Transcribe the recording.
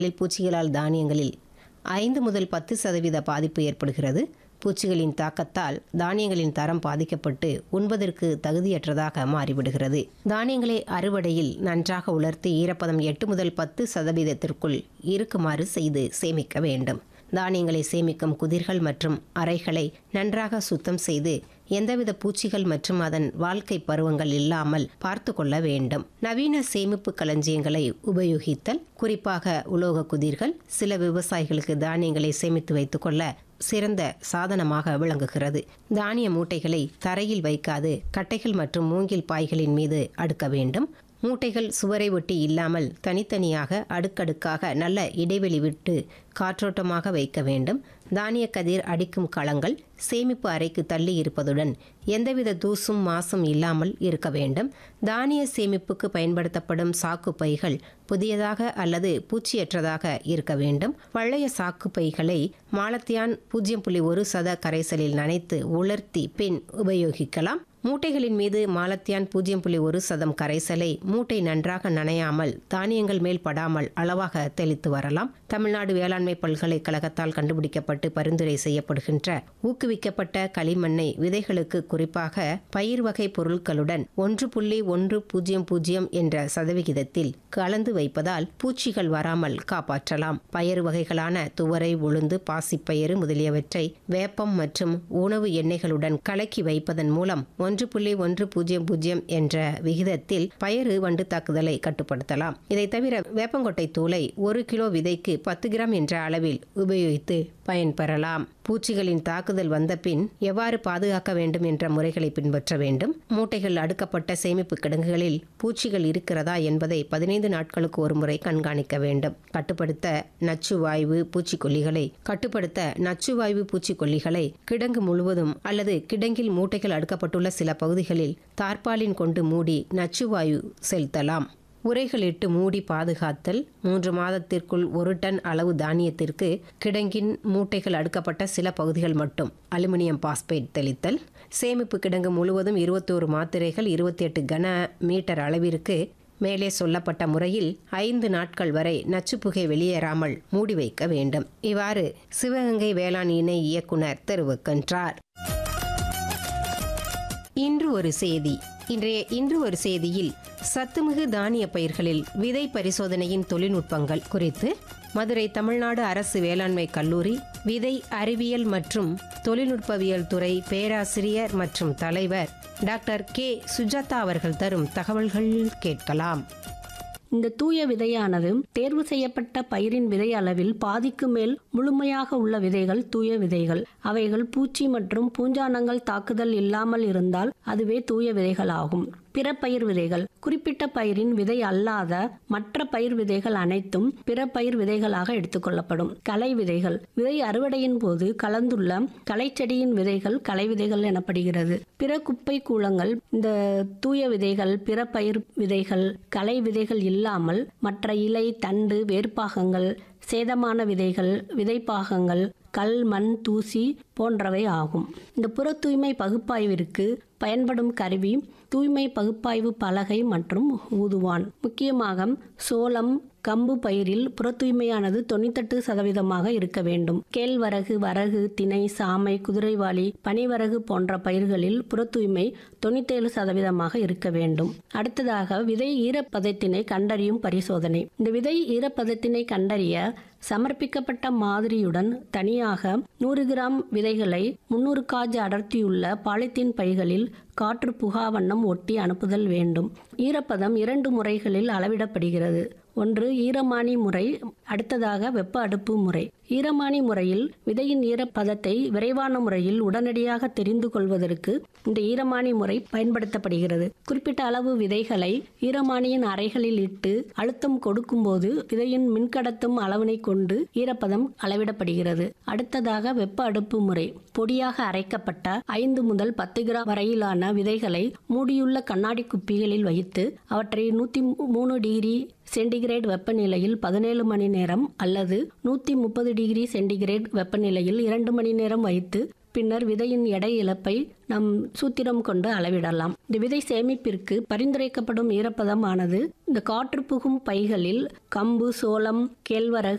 பூச்சிகளால் தானியங்களில் ஐந்து முதல் பத்து சதவீத பாதிப்பு ஏற்படுகிறது பூச்சிகளின் தாக்கத்தால் தானியங்களின் தரம் பாதிக்கப்பட்டு உண்பதற்கு தகுதியற்றதாக மாறிவிடுகிறது தானியங்களை அறுவடையில் நன்றாக உலர்த்தி ஈரப்பதம் எட்டு முதல் பத்து சதவீதத்திற்குள் இருக்குமாறு செய்து சேமிக்க வேண்டும் தானியங்களை சேமிக்கும் குதிர்கள் மற்றும் அறைகளை நன்றாக சுத்தம் செய்து எந்தவித பூச்சிகள் மற்றும் அதன் வாழ்க்கை பருவங்கள் இல்லாமல் பார்த்து கொள்ள வேண்டும் நவீன சேமிப்பு களஞ்சியங்களை உபயோகித்தல் குறிப்பாக உலோக குதிர்கள் சில விவசாயிகளுக்கு தானியங்களை சேமித்து வைத்துக்கொள்ள சிறந்த சாதனமாக விளங்குகிறது தானிய மூட்டைகளை தரையில் வைக்காது கட்டைகள் மற்றும் மூங்கில் பாய்களின் மீது அடுக்க வேண்டும் மூட்டைகள் சுவரை ஒட்டி இல்லாமல் தனித்தனியாக அடுக்கடுக்காக நல்ல இடைவெளி விட்டு காற்றோட்டமாக வைக்க வேண்டும் தானிய கதிர் அடிக்கும் களங்கள் சேமிப்பு அறைக்கு தள்ளி இருப்பதுடன் எந்தவித தூசும் மாசும் இல்லாமல் இருக்க வேண்டும் தானிய சேமிப்புக்கு பயன்படுத்தப்படும் சாக்கு பைகள் புதியதாக அல்லது பூச்சியற்றதாக இருக்க வேண்டும் பழைய சாக்கு பைகளை மாலத்தியான் பூஜ்ஜியம் புள்ளி ஒரு சத கரைசலில் நனைத்து உலர்த்தி பின் உபயோகிக்கலாம் மூட்டைகளின் மீது மாலத்தியான் பூஜ்ஜியம் புள்ளி ஒரு சதம் கரைசலை மூட்டை நன்றாக நனையாமல் தானியங்கள் மேல் படாமல் அளவாக தெளித்து வரலாம் தமிழ்நாடு வேளாண்மை பல்கலைக்கழகத்தால் கண்டுபிடிக்கப்பட்டு பரிந்துரை செய்யப்படுகின்ற ஊக்குவிக்கப்பட்ட களிமண்ணை விதைகளுக்கு குறிப்பாக பயிர் வகை பொருட்களுடன் ஒன்று புள்ளி ஒன்று பூஜ்ஜியம் பூஜ்ஜியம் என்ற சதவிகிதத்தில் கலந்து வைப்பதால் பூச்சிகள் வராமல் காப்பாற்றலாம் பயறு வகைகளான துவரை உளுந்து பாசிப்பயிறு முதலியவற்றை வேப்பம் மற்றும் உணவு எண்ணெய்களுடன் கலக்கி வைப்பதன் மூலம் ஒன்று புள்ளி ஒன்று பூஜ்ஜியம் பூஜ்ஜியம் என்ற விகிதத்தில் பயறு வண்டு தாக்குதலை கட்டுப்படுத்தலாம் இதை தவிர வேப்பங்கொட்டை தூளை ஒரு கிலோ விதைக்கு பத்து கிராம் என்ற அளவில் உபயோகித்து பயன்பெறலாம் பூச்சிகளின் தாக்குதல் வந்த பின் எவ்வாறு பாதுகாக்க வேண்டும் என்ற முறைகளை பின்பற்ற வேண்டும் மூட்டைகள் அடுக்கப்பட்ட சேமிப்பு கிடங்குகளில் பூச்சிகள் இருக்கிறதா என்பதை பதினைந்து நாட்களுக்கு ஒரு முறை கண்காணிக்க வேண்டும் கட்டுப்படுத்த நச்சு வாயு பூச்சிக்கொல்லிகளை கட்டுப்படுத்த நச்சு வாயு பூச்சிக்கொல்லிகளை கிடங்கு முழுவதும் அல்லது கிடங்கில் மூட்டைகள் அடுக்கப்பட்டுள்ள சில பகுதிகளில் தார்பாலின் கொண்டு மூடி நச்சுவாயு செலுத்தலாம் உரைகளிட்டு மூடி பாதுகாத்தல் மூன்று மாதத்திற்குள் ஒரு டன் அளவு தானியத்திற்கு கிடங்கின் மூட்டைகள் அடுக்கப்பட்ட சில பகுதிகள் மட்டும் அலுமினியம் பாஸ்பேட் தெளித்தல் சேமிப்பு கிடங்கு முழுவதும் இருபத்தோரு மாத்திரைகள் இருபத்தி எட்டு கன மீட்டர் அளவிற்கு மேலே சொல்லப்பட்ட முறையில் ஐந்து நாட்கள் வரை நச்சுப்புகை வெளியேறாமல் மூடி வைக்க வேண்டும் இவ்வாறு சிவகங்கை வேளாண் இணை இயக்குனர் தெரிவிக்கின்றார் இன்று ஒரு செய்தி இன்றைய இன்று ஒரு செய்தியில் சத்துமிகு தானிய பயிர்களில் விதை பரிசோதனையின் தொழில்நுட்பங்கள் குறித்து மதுரை தமிழ்நாடு அரசு வேளாண்மை கல்லூரி விதை அறிவியல் மற்றும் தொழில்நுட்பவியல் துறை பேராசிரியர் மற்றும் தலைவர் டாக்டர் கே சுஜாதா அவர்கள் தரும் தகவல்கள் கேட்கலாம் இந்த தூய விதையானது தேர்வு செய்யப்பட்ட பயிரின் விதை அளவில் பாதிக்கு மேல் முழுமையாக உள்ள விதைகள் தூய விதைகள் அவைகள் பூச்சி மற்றும் பூஞ்சானங்கள் தாக்குதல் இல்லாமல் இருந்தால் அதுவே தூய விதைகள் ஆகும் பிற பயிர் விதைகள் குறிப்பிட்ட பயிரின் விதை அல்லாத மற்ற பயிர் விதைகள் அனைத்தும் பிற பயிர் விதைகளாக எடுத்துக்கொள்ளப்படும் களை விதைகள் விதை அறுவடையின் போது கலந்துள்ள களைச்செடியின் விதைகள் களை விதைகள் எனப்படுகிறது பிற குப்பை கூலங்கள் இந்த தூய விதைகள் பிற பயிர் விதைகள் களை விதைகள் இல்லாமல் மற்ற இலை தண்டு வேர்ப்பாகங்கள் சேதமான விதைகள் விதைப்பாகங்கள் கல் மண் தூசி போன்றவை ஆகும் இந்த புற தூய்மை பகுப்பாய்விற்கு பயன்படும் கருவி தூய்மை பகுப்பாய்வு பலகை மற்றும் ஊதுவான் முக்கியமாக சோளம் கம்பு பயிரில் புற தூய்மையானது தொண்ணூத்தெட்டு சதவீதமாக இருக்க வேண்டும் கேழ்வரகு வரகு திணை சாமை குதிரைவாளி பனிவரகு போன்ற பயிர்களில் புற தூய்மை தொண்ணூத்தேழு சதவீதமாக இருக்க வேண்டும் அடுத்ததாக விதை ஈரப்பதத்தினை கண்டறியும் பரிசோதனை இந்த விதை ஈரப்பதத்தினை கண்டறிய சமர்ப்பிக்கப்பட்ட மாதிரியுடன் தனியாக நூறு கிராம் விதைகளை முன்னூறு காஜ் அடர்த்தியுள்ள பாலித்தீன் பைகளில் காற்று புகா வண்ணம் ஒட்டி அனுப்புதல் வேண்டும் ஈரப்பதம் இரண்டு முறைகளில் அளவிடப்படுகிறது ஒன்று ஈரமானி முறை அடுத்ததாக வெப்ப அடுப்பு முறை ஈரமானி முறையில் விதையின் ஈரப்பதத்தை விரைவான முறையில் உடனடியாக தெரிந்து கொள்வதற்கு இந்த ஈரமானி முறை பயன்படுத்தப்படுகிறது குறிப்பிட்ட அளவு விதைகளை ஈரமானியின் அறைகளில் இட்டு அழுத்தம் கொடுக்கும்போது விதையின் மின்கடத்தும் அளவினை கொண்டு ஈரப்பதம் அளவிடப்படுகிறது அடுத்ததாக வெப்ப அடுப்பு முறை பொடியாக அரைக்கப்பட்ட ஐந்து முதல் பத்து கிராம் வரையிலான விதைகளை மூடியுள்ள கண்ணாடி குப்பிகளில் வைத்து அவற்றை நூற்றி மூணு டிகிரி சென்டிகிரேட் வெப்பநிலையில் பதினேழு மணி நேரம் அல்லது நூற்றி முப்பது டிகிரி சென்டிகிரேட் வெப்பநிலையில் இரண்டு மணி நேரம் வைத்து பின்னர் விதையின் எடை இழப்பை நம் சூத்திரம் கொண்டு அளவிடலாம் இந்த விதை சேமிப்பிற்கு பரிந்துரைக்கப்படும் ஈரப்பதமானது இந்த காற்று புகும் பைகளில் கம்பு சோளம் கேழ்வரகு